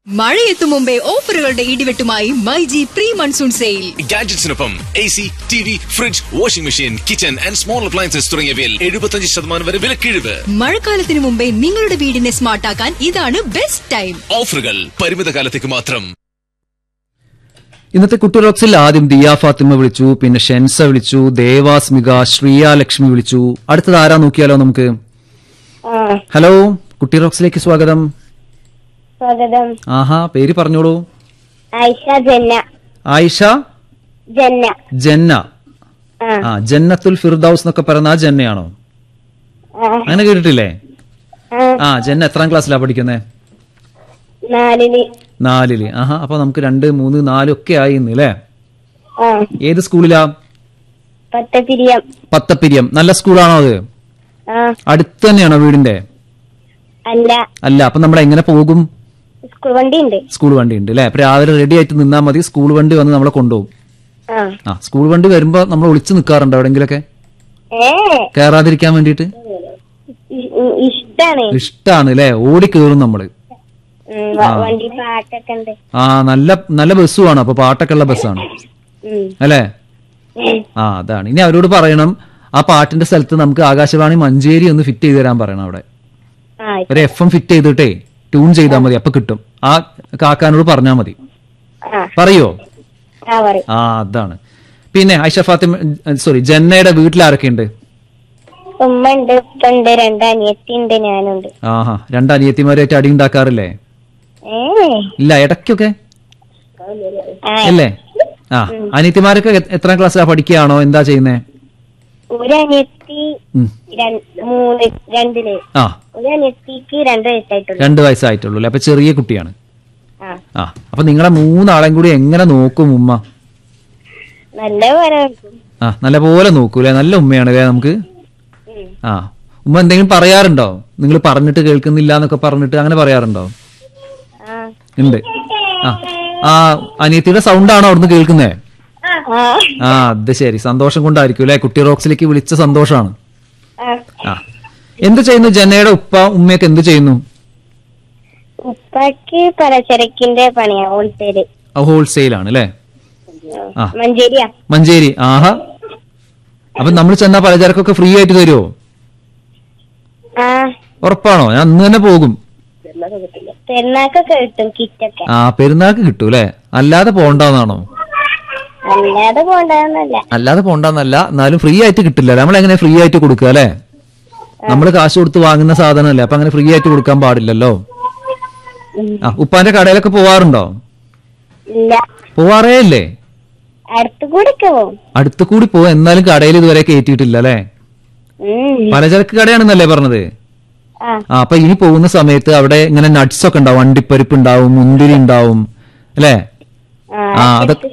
മഴയെത്തും മുമ്പേ ഓഫറുകളുടെ ഇടിവെട്ടുമായി മൈജി പ്രീ മൺസൂൺ സെയിൽ ഗാഡ്ജറ്റ്സിനൊപ്പം A C T V fridge washing machine kitchen and small appliances തുടങ്ങിയവയിൽ എഴുപത്തഞ്ച് ശതമാനം വരെ വിലക്കിഴിവ് മഴക്കാലത്തിനു മുമ്പേ നിങ്ങളുടെ വീടിനെ സ്മാർട്ടാക്കാൻ ഇതാണ് ബെസ്റ്റ് ടൈം ഓഫറുകൾ പരിമിത കാലത്തേക്ക് മാത്രം ഇന്നത്തെ കുട്ടി റോക്സിൽ ആദ്യം ദിയ ഫാത്തിമ വിളിച്ചു പിന്നെ ഷെൻസ വിളിച്ചു ദേവാസ്മിക ശ്രീയ ലക്ഷ്മി വിളിച്ചു അടുത്തത് ആരാ നോക്കിയാലോ നമുക്ക് ആ ഹലോ കുട്ടി റോക്സിലേക്ക് സ്വാഗതം സ്വാഗതം ആഹാ പേര് പറഞ്ഞോളൂ ആയിഷ ജന്ന ആയിഷ ജന്ന ജന്ന ആ ആ ജന്നത്തുൽ ഫിർദൌസ് എന്നൊക്കെ പറയുന്ന ആ ജന്നയാണോ ആ അങ്ങനെ കേട്ടിട്ടില്ലേ ആ ആ ജന്ന എത്രാം ക്ലാസ്സിലാ പഠിക്കുന്നത് നാലില് നാലില് ആഹാ അപ്പൊ നമുക്ക് രണ്ട് മൂന്ന് നാല് ഒക്കെ ആയി ഇന്ന് അല്ലേ ആ ഏത് സ്കൂളിലാ പത്തപിരിയം പത്തപ്പിരിയം നല്ല സ്കൂളാണോ അത് ആ അടുത്ത് തന്നെയാണോ വീടിന്റെ അല്ല അല്ല അപ്പൊ നമ്മൾ എങ്ങനെ പോകും സ്കൂൾ വണ്ടി ഉണ്ട് സ്കൂൾ വണ്ടി ഉണ്ട് അല്ലെ അപ്പൊ രാവിലെ റെഡി ആയിട്ട് നിന്നാൽ മതി സ്കൂൾ വണ്ടി വന്ന് നമ്മളെ കൊണ്ടുപോകും ആ ആ സ്കൂൾ വണ്ടി വരുമ്പോ നമ്മൾ ഒളിച്ചു നിൽക്കാറുണ്ടോ എവിടെങ്കിലൊക്കെ ഏ കയറാതിരിക്കാൻ വേണ്ടിയിട്ട് ഇ- ഇ- ഇഷ്ടാണ് ഇഷ്ടാണ് അല്ലെ ഓടി കയറും നമ്മള് ഉം, വ- വണ്ടി പാട്ടൊക്കെ ഉണ്ട് ആ നല്ല നല്ല ബസ്സുമാണ് അപ്പൊ പാട്ടൊക്കെ ഉള്ള ബസ്സാണ് ഉം, അല്ലേ ഉം. ആ അതാണ് ഇനി അവരോട് പറയണം ആ പാട്ടിന്റെ സ്ഥലത്ത് നമുക്ക് ആകാശവാണി മഞ്ചേരി ഒന്ന് ഫിറ്റ് ചെയ്ത് തരാൻ പറയണം അവിടെ ആ ഒരു എഫ് എം ഫിറ്റ് ചെയ്തിട്ടേ ട്യൂൺ ചെയ്താൽ മതി അപ്പൊ കിട്ടും ആ കാക്കാനോട് പറഞ്ഞാൽ മതി ആ പറയോ ആ പറയും ആ അതാണ് പിന്നെ ഐഷ ഫാത്തിമ സോറി ജന്നയുടെ വീട്ടിൽ ആരൊക്കെ ഉണ്ട് ഉമ്മ ഉണ്ട് ഉപ്പ ഉണ്ട് രണ്ട് അനിയത്തി ഉണ്ട് ഞാനുണ്ട് ആഹാ രണ്ട് അനിയത്തിമാരായിട്ട് അടി ഉണ്ടാക്കാറില്ലേ ഏ ഇല്ല ഇടയ്ക്കൊക്കെ ആ അല്ലേ ആ അനിയത്തിമാരൊക്കെ എ- എത്രാം ക്ലാസ്സിലാ പഠിക്കുകയാണോ എന്താ ചെയ്യുന്നേ ഒരു അനിയത്തി ഉം. രണ്ട് മൂന്ന് രണ്ടില് ആ ഒരു അനിയത്തിക്ക് രണ്ട് വയസ്സായിട്ടുള്ളൂ രണ്ട് വയസ്സായിട്ടുള്ളൂ അല്ലേ അപ്പൊ ചെറിയ കുട്ടിയാണ് ആ ആ അപ്പൊ നിങ്ങളെ മൂന്നാളെയും കൂടി എങ്ങനെ നോക്കും ഉമ്മ നല്ല പോലെ ആ നല്ല പോലെ നോക്കൂലേ നല്ല ഉമ്മയാണ് അല്ലേ നമുക്ക് ഉം. ആ ഉമ്മ എന്തെങ്കിലും പറയാറുണ്ടോ നിങ്ങൾ പറഞ്ഞിട്ട് കേൾക്കുന്നില്ല എന്നൊക്കെ പറഞ്ഞിട്ട് അങ്ങനെ പറയാറുണ്ടോ ആ ഉണ്ട് ആ ആ അനിയത്തിയുടെ സൗണ്ടാണോ അവിടുന്ന് കേൾക്കുന്നേ ആ ആ അത് ശരി സന്തോഷം കൊണ്ടായിരിക്കും അല്ലെ കുട്ടി റോക്സിലേക്ക് വിളിച്ച സന്തോഷമാണ് ആ ആ എന്ത് ചെയ്യുന്നു ജനയുടെ ഉപ്പ ഉമ്മയൊക്കെ എന്ത് ചെയ്യുന്നു ഉപ്പാക്ക് പലചരക്കിന്റെ പണിയാ ഹോൾസെയില് ഹോൾസെയിൽ ആണ് അല്ലേ ആ. മഞ്ചേരിയാ മഞ്ചേരി ആഹാ അപ്പൊ നമ്മൾ ചെന്നാ പലചരക്കൊക്കെ ഫ്രീ ആയിട്ട് തരുമോ ആ ഉറപ്പാണോ ഞാൻ അന്ന് തന്നെ പോകും പെരുന്നാക്കൊക്കെ കിട്ടും കിറ്റൊക്കെ ആ പെരുന്നാൾക്ക് കിട്ടൂ അല്ലെ അല്ലാതെ പോണ്ടെന്നാണോ അല്ലാതെ പോണ്ടെന്നല്ല അല്ലാതെ പോണ്ടെന്നല്ല എന്നാലും ഫ്രീ ആയിട്ട് കിട്ടില്ല നമ്മൾ എങ്ങനെ ഫ്രീ ആയിട്ട് കൊടുക്കുക അല്ലെ നമ്മൾ കാശ് കൊടുത്ത് വാങ്ങുന്ന സാധനമല്ലേ അപ്പൊ അങ്ങനെ ഫ്രീ ആയിട്ട് കൊടുക്കാൻ പാടില്ലല്ലോ ആ ഉപ്പാന്റെ കടയിലൊക്കെ പോവാറുണ്ടോ ഇല്ല പോവാറേ ഇല്ലേ അടുത്ത് കൂടെ ഒക്കെ പോവും അടുത്ത് കൂടി പോവാ എന്നാലും കടയിൽ ഇതുവരെ കയറ്റിയിട്ടില്ല അല്ലെ ഉം. പലചരക്ക് കടയാണെന്നല്ലേ പറഞ്ഞത് ആ ആ അപ്പൊ ഇനി പോകുന്ന സമയത്ത് അവിടെ ഇങ്ങനെ നട്ട്സ് ഒക്കെ ഉണ്ടാവും അണ്ടിപ്പരിപ്പ് ഉണ്ടാവും മുന്തിരി ഉണ്ടാവും അല്ലേ ആ അതൊക്കെ